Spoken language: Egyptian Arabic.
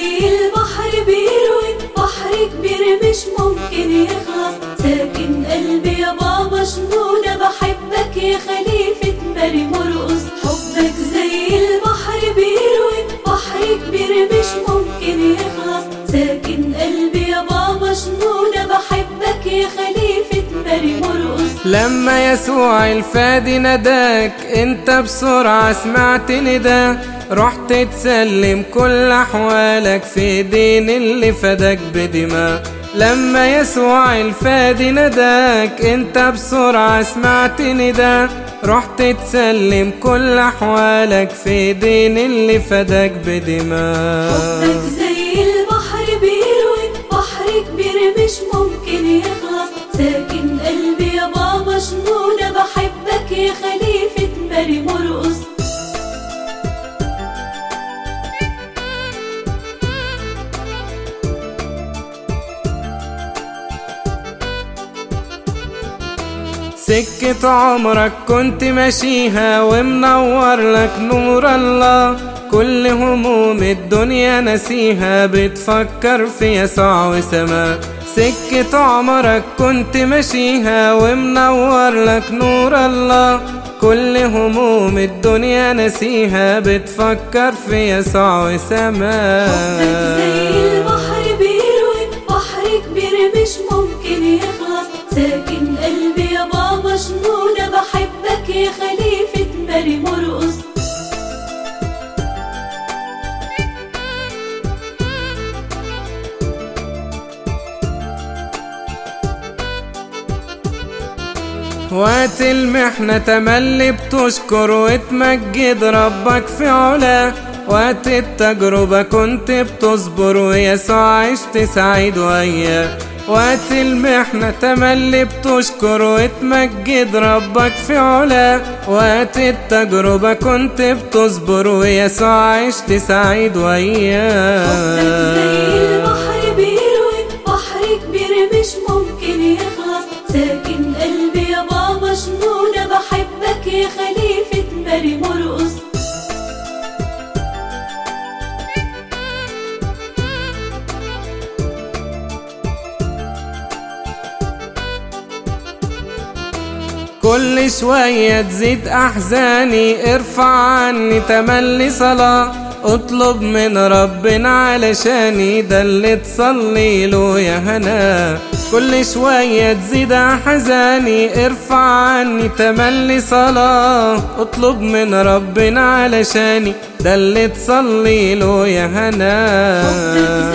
زي البحر بيروي بحر كبير مش ممكن يخلص ساكن قلبي يا بابا شنودة بحبك يا خليفة مريم مرقص حبك زي البحر بيروي بحر كبير مش ممكن يخلص ساكن قلبي يا بابا شنودة بحبك يا خليفة مريم مرقص لما يسوع الفادي نداك انت بسرعة سمعت نداه رحت تسلم كل احوالك في دين اللي فداك بدماء لما يسوع الفادي نداك انت بسرعة سمعت نداه رحت تسلم كل احوالك في دين اللي فداك بدماء حبك زي البحر بيروي بحر كبير مش ممكن يخلص ساكن قلبي يا بابا شنودة بحبك يا خليفة مريم مرقص سكة عمرك كنت ماشيها ومنور لك نور الله كل هموم الدنيا نسيها بتفكر في يسوع وسماء سكة عمرك كنت ماشيها ومنور لك نور الله كل هموم الدنيا نسيها بتفكر في يسوع حبك زي وسماء البحر بيروي بحر كبير مش ممكن يخلص ساكن قلبي يا بابا شنودة بحبك يا خليفة مريم مرقص وقت المحنة تملي بتشكر وتمجد ربك في علا وقت التجربة كنت بتصبر ويسوع عشت سعيد وياه وقت المحنة تملي بتشكر وتمجد ربك في علا وقت التجربة كنت بتصبر ويسوع عشت سعيد حبك زي وياه البحر بيروي بحر كبير مش ممكن يخلص ساكن قلبي يا بابا شنودة بحبك يا خليفة مريم مرقص كل شوية تزيد أحزاني ارفع عني تملي صلاة اطلب من ربنا علشاني ده اللي تصلي له يا هنا كل شوية تزيد أحزاني ارفع عني تملي صلاة اطلب من ربنا علشاني ده اللي تصلي له يا هنا حبك